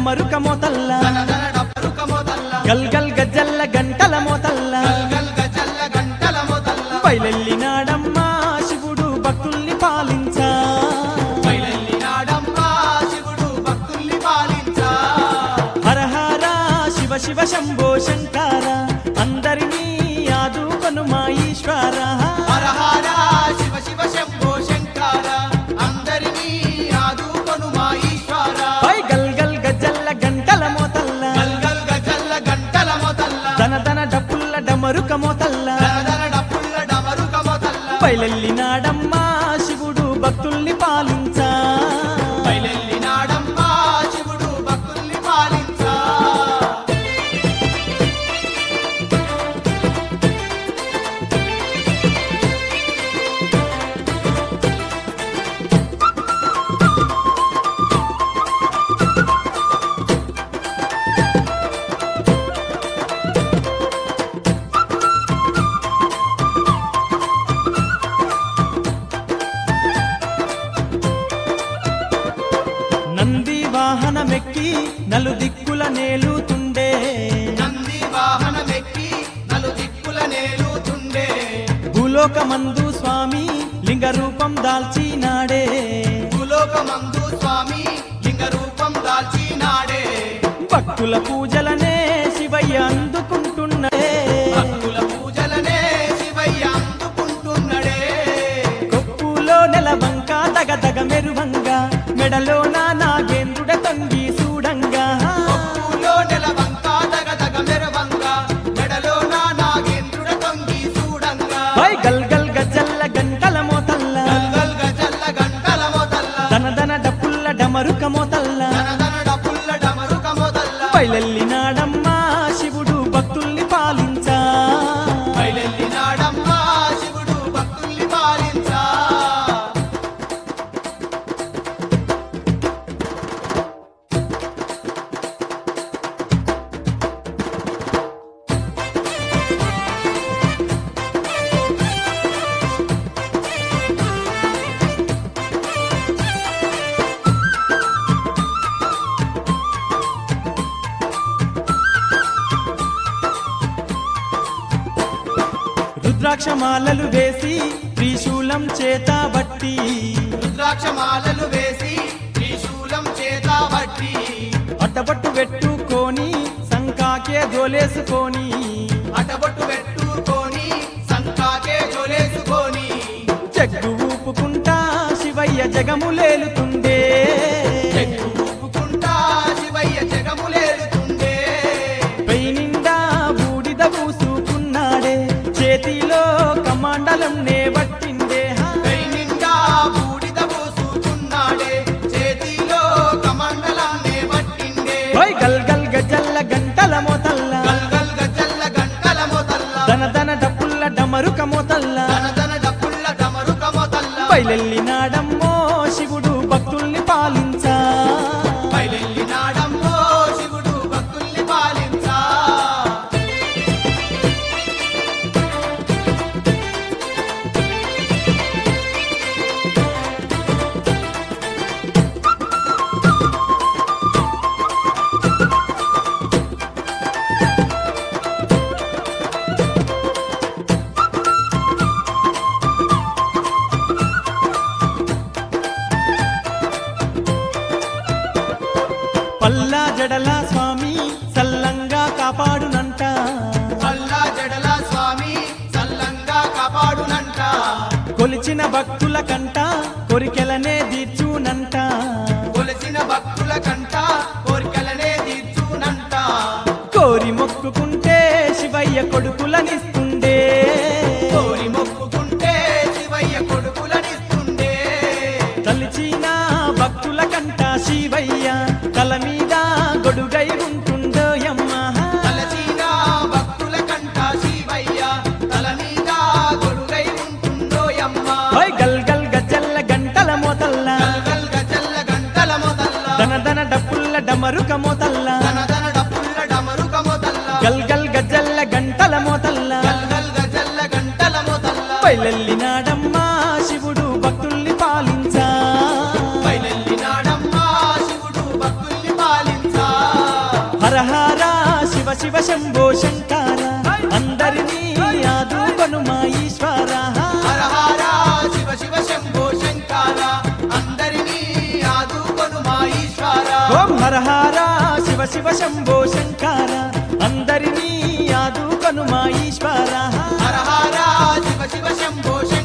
డమరుక మోతల్ల దనదన డబ్బరుక మొదల్ల గల్ గల్ గజ్జల్ల గంటల మోతల్ల గల్గల్ గజల్ల గంటల మొదల్ల బయలెల్లినాడమ్మా శివుడు భక్తుల్ని పాలించా బయలెల్లినాడమ్మా శివుడు భక్తుల్ని పాలించా హర హర శివ శివ శంభో శంకర అందరినీ ఆదుకొను మా ఈశ్వర హర హర శివ శివ శంభో శంకర అందరినీ ఆదుకొను మా ఈశ్వర పై గల్ గల్ గజ్జల్ల గంటల మోతల్ల గల్గల్ గజల్ల గంటల మొదల్ల దన దన డప్పుల్ల డమరుక మోతల్ల దనదన డప్పుల్ల డమరుక మొదల్ల బయలెల్లినాడమ్మా శివుడు భక్తుల్ని పాలించా బయలెల్లినాడమ్మా శివుడు భక్తుల్ని పాలించా నంది వాహనమెక్కి నలు దిక్కుల నేలుతుండే నంది వాహనమెక్కి నలు దిక్కుల నేలుతుండే భూలోకమందు స్వామి లింగ రూపం దాల్చినాడే భూలోకమందు స్వామి లింగ రూపం దాల్చినాడే భక్తుల పూజలనే శివయ్య అందుకుంటున్నడే భక్తుల పూజలనే శివయ్య అందుకుంటున్నడే కొప్పులో నెలవంక దగ దగ మెరువంగా మెడలో నా నాగేంద్రుడ తంగి చూడంగా కొప్పులో నెలవంక దగ దగ మెరవంగా మెడలో నా నాగేంద్రుడ తొంగి చూడంగా పై గల్ గల్ గజ్జల్ల గంటల మోతల్ల గల్గల్ గజల్ల గంటల మొదల్ల దన దన డప్పుల్ల డమరుక మోతల్ల దనదన డప్పుల్ల డమరుక మొదల్ల బయలెల్లినాడమ్మా శివుడు భక్తుల్ని పాలించా బయలెల్లినాడమ్మా శివుడు భక్తుల్ని పాలించా రుద్రాక్ష మాలలు వేసి త్రిశూలం చేత బట్టి రుద్రాక్షమాలలు వేసి త్రిశూలం చేత బట్టి అట్టపట్టు పెట్టుకొని సంకాకే దోలేసుకొని అటబొట్టు పెట్టుకొని సంకాకే జొలేసుకొని జగ్గు ఊపుకుంటా శివయ్య జగములేలుతుండే చెక్కు ఊపుకుంటా శివయ్య జగములేలుతుండే పై నిండా బూడిద పూసుకున్నాడే చేతిలో కమాండలం నే పట్టిండే కై నిండా బూడిద పోసుకున్నాడే చేతిలో కమండలాన్నే పట్టిండే హోయ్ గల్ గల్ గజల్ల గంటల మోతల్ల గల్గల్ గజల్ల గంటల మొదల్ల దన దన డప్పుల్ల డమరుక మోతల్ల దనదన డప్పుల్ల డమరుక మొదల్ల బయలెల్లినాడమ్మో శివుడు భక్తుల్ని పాలించా బయలెల్లినాడమ్మో శివుడు భక్తుల్ని పాలించా పల్లా జడల స్వామి సల్లంగా కాపాడునంట పల్లా జడల స్వామి సల్లంగా కాపాడునంట కొలిచిన భక్తుల కంట కొరికెలనే తీర్చునంట కొలిసిన భక్తుల కంట కోరికలనే తీర్చునంట కోరి మొక్కుకుంటే శివయ్య కొడుకులనిస్తుండే కోరి మొక్కుకుంటే శివయ్య కొడుకులనిస్తుండే తలిచిన భక్తుల కంట శివయ్య తల మీద గొడుగై ఉంటుందో యమ్మ తలచిన భక్తుల కంట శివయ్య తల మీద గొడుగై ఉంటుందో యమ్మ హోయ్ గల్ గల్ గజల్ల గంటల మోతల్ల గల్గల్ గజల్ల గంటల మొదల్ల దన దన డప్పుల్ల డమరుక మోతల్ల దనదన డప్పుల్ల డమరుక మొదల్ల గల్ గల్ గజల్ల గంటల మోతల్ల గల్గల్ గజల్ల గంటల మొదల్ల బయలెల్లినాడమ్మా శివుడు భక్తుల్ని పాలించా బయలెల్లినాడమ్మా శివుడు భక్తుల్ని పాలించా శివ శంభో శంకర అందరినీ ఆదుకొను మా ఈశ్వర హర హర శివ శివ శంభో శంకర అందరినీ ఆదుకొను మా ఈశ్వర ఓం హర హర శివ శివ శంభో శంకర అందరినీ ఆదుకొను మా ఈశ్వర హర హర శివ శివ శంభో శంకర